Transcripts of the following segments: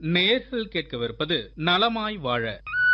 நேர்கள் கேட்கவிருப்பது நலமாய் வாழ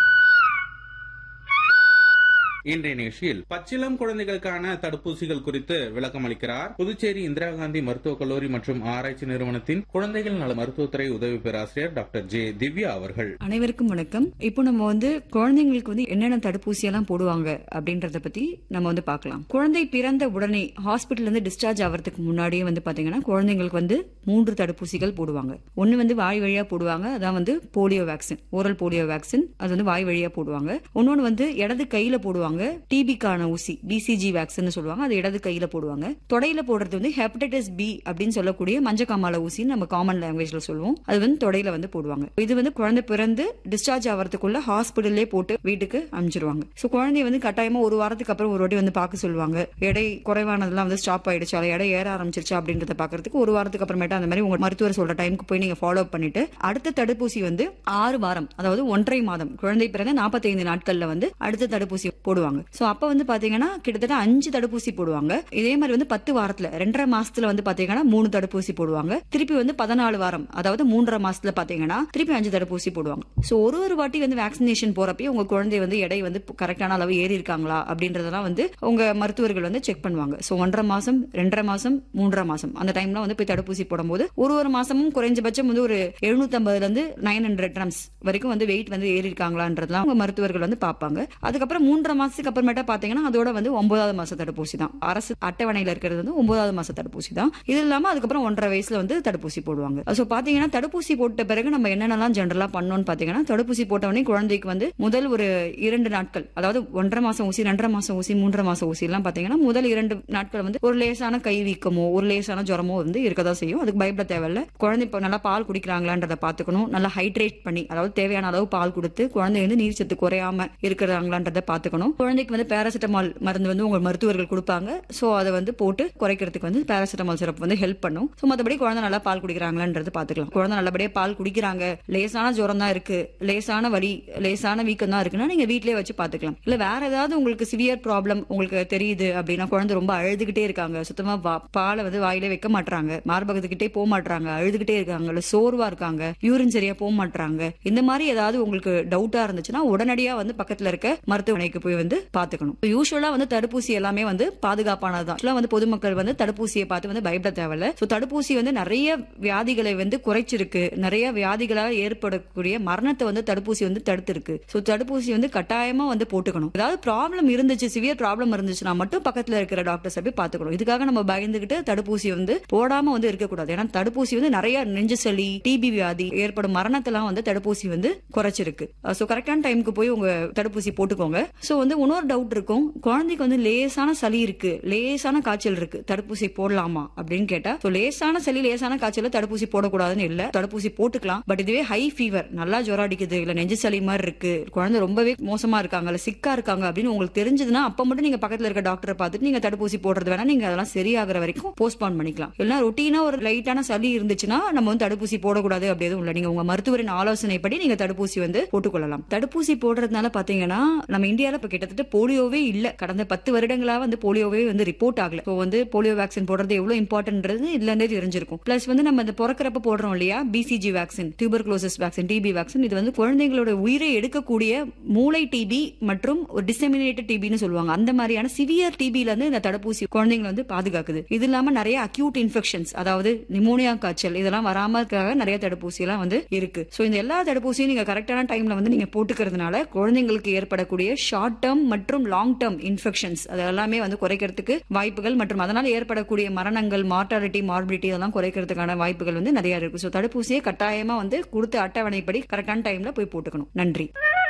இன்றைய நிகழ்ச்சியில் பச்சிளம் குழந்தைகளுக்கான தடுப்பூசிகள் குறித்து விளக்கம் அளிக்கிறார் புதுச்சேரி இந்திரா காந்தி மருத்துவக் கல்லூரி மற்றும் ஆராய்ச்சி நிறுவனத்தின் குழந்தைகள் நல மருத்துவத்துறை உதவி பேராசிரியர் டாக்டர் ஜே திவ்யா அவர்கள் அனைவருக்கும் வணக்கம் இப்போ நம்ம வந்து குழந்தைங்களுக்கு வந்து என்னென்ன தடுப்பூசி எல்லாம் போடுவாங்க அப்படின்றத பத்தி நம்ம வந்து பார்க்கலாம் குழந்தை பிறந்த உடனே ஹாஸ்பிட்டல் இருந்து டிஸ்சார்ஜ் ஆகிறதுக்கு முன்னாடியே வந்து பாத்தீங்கன்னா குழந்தைங்களுக்கு வந்து மூன்று தடுப்பூசிகள் போடுவாங்க ஒன்னு வந்து வாய் வழியா போடுவாங்க அதான் வந்து polio vaccine oral polio vaccine அது வந்து வாய் வழியா போடுவாங்க இன்னொன்னு வந்து இடது கையில போடுவாங்க டிபிக்கான ஊசி பிசிஜி வேக்சின் சொல்லுவாங்க அது இடது கையில போடுவாங்க தொடையில போடுறது வந்து ஹெப்படைட்டிஸ் பி அப்படின்னு சொல்லக்கூடிய மஞ்சக்காமால ஊசின்னு நம்ம காமன் லாங்குவேஜ்ல சொல்லுவோம் அது வந்து தொடையில வந்து போடுவாங்க இது வந்து குழந்தை பிறந்து டிஸ்சார்ஜ் ஆகிறதுக்குள்ள ஹாஸ்பிட்டல்லே போட்டு வீட்டுக்கு அனுப்பிச்சிருவாங்க ஸோ குழந்தைய வந்து கட்டாயமா ஒரு வாரத்துக்கு அப்புறம் ஒரு வாட்டி வந்து பார்க்க சொல்லுவாங்க எடை குறைவானதெல்லாம் வந்து ஸ்டாப் ஆயிடுச்சு அதை எடை ஏற ஆரம்பிச்சிருச்சு அப்படின்றத பாக்குறதுக்கு ஒரு வாரத்துக்கு அப்புறமேட்டா அந்த மாதிரி உங்க மருத்துவர் சொல்ற டைமுக்கு போய் நீங்க ஃபாலோ பண்ணிட்டு அடுத்த தடுப்பூசி வந்து ஆறு வாரம் அதாவது ஒன்றரை மாதம் குழந்தை பிறந்த நாற்பத்தைந்து நாட்கள்ல வந்து அடுத்த தடுப்பூசி போடுவாங்க சோ அப்ப வந்து பாத்தீங்கன்னா கிட்டத்தட்ட அஞ்சு தடுப்பூசி போடுவாங்க இதே மாதிரி வந்து பத்து வாரத்துல ரெண்டரை மாசத்துல வந்து பாத்தீங்கன்னா மூணு தடுப்பூசி போடுவாங்க திருப்பி வந்து பதினாலு வாரம் அதாவது மூன்றரை மாசத்துல பாத்தீங்கன்னா திருப்பி அஞ்சு தடுப்பூசி போடுவாங்க சோ ஒரு ஒரு வாட்டி வந்து வேக்சினேஷன் போறப்பயே உங்க குழந்தை வந்து எடை வந்து கரெக்டான அளவு ஏறி இருக்காங்களா அப்படின்றதெல்லாம் வந்து உங்க மருத்துவர்கள் வந்து செக் பண்ணுவாங்க சோ ஒன்றரை மாசம் ரெண்டரை மாசம் மூன்றரை மாசம் அந்த டைம்ல வந்து போய் தடுப்பூசி போடும்போது ஒரு ஒரு மாசமும் குறைஞ்சபட்சம் வந்து ஒரு எழுநூத்தி ஐம்பதுல இருந்து நைன் ஹண்ட்ரட் கிராம்ஸ் வரைக்கும் வந்து வெயிட் வந்து ஏறி இருக்காங்களான்றதுலாம் உங்க மருத்துவர்கள் வந்து பார்ப்பாங்க அதுக்கப்புறம் மூன்றரை மாசத்துக்கு அப்புறமேட்டா பாத்தீங்கன்னா அதோட வந்து ஒன்பதாவது மாச தடுப்பூசி தான் அரசு அட்டவணையில இருக்கிறது வந்து ஒன்பதாவது மாச தடுப்பூசி தான் இது இல்லாம அதுக்கப்புறம் ஒன்றரை வயசுல வந்து தடுப்பூசி போடுவாங்க சோ பாத்தீங்கன்னா தடுப்பூசி போட்ட பிறகு நம்ம என்னென்னலாம் ஜென்ரலா பண்ணோம்னு பாத்தீங்கன்னா தடுப்பூசி போட்டவொடனே குழந்தைக்கு வந்து முதல் ஒரு இரண்டு நாட்கள் அதாவது ஒன்றரை மாசம் ஊசி ரெண்டரை மாசம் ஊசி மூன்றரை மாசம் ஊசி எல்லாம் பாத்தீங்கன்னா முதல் இரண்டு நாட்கள் வந்து ஒரு லேசான கை வீக்கமோ ஒரு லேசான ஜுரமோ வந்து இருக்கதா செய்யும் அதுக்கு பயப்பட தேவையில்ல குழந்தை இப்ப நல்லா பால் குடிக்கிறாங்களான்றத பாத்துக்கணும் நல்லா ஹைட்ரேட் பண்ணி அதாவது தேவையான அளவு பால் கொடுத்து குழந்தை வந்து நீர் சத்து குறையாம இருக்கிறாங்களான்றத பாத்துக்கணும் குழந்தைக்கு வந்து பேராசிட்டமால் மருந்து வந்து உங்க மருத்துவர்கள் கொடுப்பாங்க சோ அதை வந்து போட்டு குறைக்கிறதுக்கு வந்து பேராசிட்டமால் சிறப்பு வந்து ஹெல்ப் பண்ணும் சோ மத்தபடி குழந்தை நல்லா பால் குடிக்கிறாங்களான்றது பாத்துக்கலாம் குழந்தை நல்லபடியா பால் குடிக்கிறாங்க லேசான ஜுரம் தான் இருக்கு லேசான வலி லேசான வீக்கம் தான் இருக்குன்னா நீங்க வீட்லயே வச்சு பாத்துக்கலாம் இல்ல வேற ஏதாவது உங்களுக்கு சிவியர் ப்ராப்ளம் உங்களுக்கு தெரியுது அப்படின்னா குழந்தை ரொம்ப அழுதுகிட்டே இருக்காங்க சுத்தமா வா- பாலை வந்து வாயிலே வைக்க மாட்டாங்க மார்பகத்துக்கிட்டே போக மாட்டாங்க அழுதுகிட்டே இருக்காங்க இல்ல சோர்வா இருக்காங்க யூரின் சரியா போக மாட்டாங்க இந்த மாதிரி ஏதாவது உங்களுக்கு டவுட்டா இருந்துச்சுன்னா உடனடியா வந்து பக்கத்துல இருக்க மருத்துவமனைக்கு போய் வந்து பாத்துக்கணும் யூஸ்வலா வந்து தடுப்பூசி எல்லாமே வந்து பாதுகாப்பானதுதான் Actually வந்து பொதுமக்கள் வந்து தடுப்பூசியை பார்த்து வந்து பயப்பட தேவையில்ல சோ தடுப்பூசி வந்து நிறைய வியாதிகளை வந்து குறைச்சிருக்கு நிறைய வியாதிகளால் ஏற்படக்கூடிய மரணத்தை வந்து தடுப்பூசி வந்து தடுத்திருக்கு சோ தடுப்பூசி வந்து கட்டாயமா வந்து போட்டுக்கணும் ஏதாவது ப்ராப்ளம் இருந்துச்சு சிவியர் ப்ராப்ளம் இருந்துச்சுன்னா மட்டும் பக்கத்துல இருக்கிற டாக்டர்ஸ் போய் பாத்துக்கணும் இதுக்காக நம்ம பயந்துகிட்டு தடுப்பூசி வந்து போடாம வந்து இருக்கக்கூடாது ஏன்னா தடுப்பூசி வந்து நிறைய நெஞ்சு சளி டிபி வியாதி ஏற்படும் மரணத்தெல்லாம் வந்து தடுப்பூசி வந்து குறைச்சிருக்கு சோ கரெக்டான டைமுக்கு போய் உங்க தடுப்பூசி போட்டுக்கோங்க சோ வந்து இன்னொரு டவுட் இருக்கும் குழந்தைக்கு வந்து லேசான சளி இருக்கு லேசான காய்ச்சல் இருக்கு தடுப்பூசி போடலாமா அப்படின்னு கேட்டா so லேசான சளி லேசான காய்ச்சல தடுப்பூசி போடக்கூடாதுன்னு இல்ல தடுப்பூசி போட்டுக்கலாம் பட் இதுவே ஹை ஃபீவர் நல்லா ஜுரம் அடிக்குது இல்ல நெஞ்சு சளி மாதிரி இருக்கு குழந்தை ரொம்பவே மோசமா இருக்காங்க இல்ல சிக்கா இருக்காங்க அப்படின்னு உங்களுக்கு தெரிஞ்சதுன்னா அப்ப மட்டும் நீங்க பக்கத்துல இருக்க டாக்டரை பார்த்துட்டு நீங்க தடுப்பூசி போடுறது வேணா நீங்க அதெல்லாம் சரியாகிற வரைக்கும் போஸ்ட்பான் பண்ணிக்கலாம் இல்லைன்னா ரொட்டீனா ஒரு லைட்டான சளி இருந்துச்சுன்னா நம்ம வந்து தடுப்பூசி போடக்கூடாது அப்படி எதுவும் இல்லை நீங்க உங்க மருத்துவரின் ஆலோசனைப்படி நீங்க தடுப்பூசி வந்து போட்டுக்கொள்ளலாம் தடுப்பூசி போடுறதுனால பாத்தீங்கன்னா நம்ம இந்தியால இப்ப கிட்டத்தட்ட போலியோவே இல்ல கடந்த பத்து வருடங்களா வந்து போலியோவே வந்து ரிப்போர்ட் ஆகல இப்போ வந்து போலியோ வேக்சின் போடுறது எவ்வளவு இம்பார்ட்டன்றது இதுல இருந்தே தெரிஞ்சிருக்கும் பிளஸ் வந்து நம்ம இந்த பிறக்கிறப்ப போடுறோம் இல்லையா BCG vaccine tuberculosis vaccine TB vaccine இது வந்து குழந்தைங்களோட உயிரை எடுக்கக்கூடிய மூளை டிபி மற்றும் ஒரு டிசெமினேட்டட் டிபின்னு சொல்லுவாங்க அந்த மாதிரியான சிவியர் டிபில இருந்து இந்த தடுப்பூசி குழந்தைங்களை வந்து பாதுகாக்குது இது இல்லாம நிறைய அக்யூட் இன்ஃபெக்ஷன்ஸ் அதாவது நிமோனியா காய்ச்சல் இதெல்லாம் வராம இருக்காக நிறைய தடுப்பூசி எல்லாம் வந்து இருக்கு சோ இந்த எல்லா தடுப்பூசியும் நீங்க கரெக்டான டைம்ல வந்து நீங்க போட்டுக்கிறதுனால குழந்தைங்களுக்கு ஏற்படக்கூடிய ஷார்ட் டேர்ம் மற்றும் லாங் டேர்ம் இன்ஃபெக்ஷன்ஸ் அது எல்லாமே வந்து குறைக்கிறதுக்கு வாய்ப்புகள் மற்றும் அதனால ஏற்படக்கூடிய மரணங்கள் மார்டாலிட்டி மார்பிலிட்டி அதெல்லாம் குறைக்கிறதுக்கான வாய்ப்புகள் வந்து நிறைய இருக்கு சோ தடுப்பூசியை கட்டாயமா வந்து கொடுத்த அட்டவணைப்படி கரெக்டான டைம்ல போய் போட்டுக்கணும் நன்றி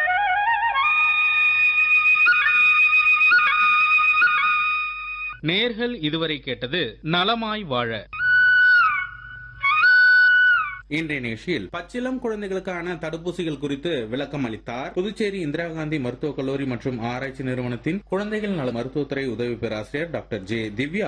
நேர்கள் இதுவரை கேட்டது நலமாய் வாழ இன்றைய நிகழ்ச்சியில் பச்சிளம் குழந்தைகளுக்கான தடுப்பூசிகள் குறித்து விளக்கம் அளித்தார் புதுச்சேரி இந்திரா காந்தி மருத்துவக் கல்லூரி மற்றும் ஆராய்ச்சி நிறுவனத்தின் குழந்தைகள் நல மருத்துவத்துறை உதவி பேராசிரியர் டாக்டர் ஜே திவ்யா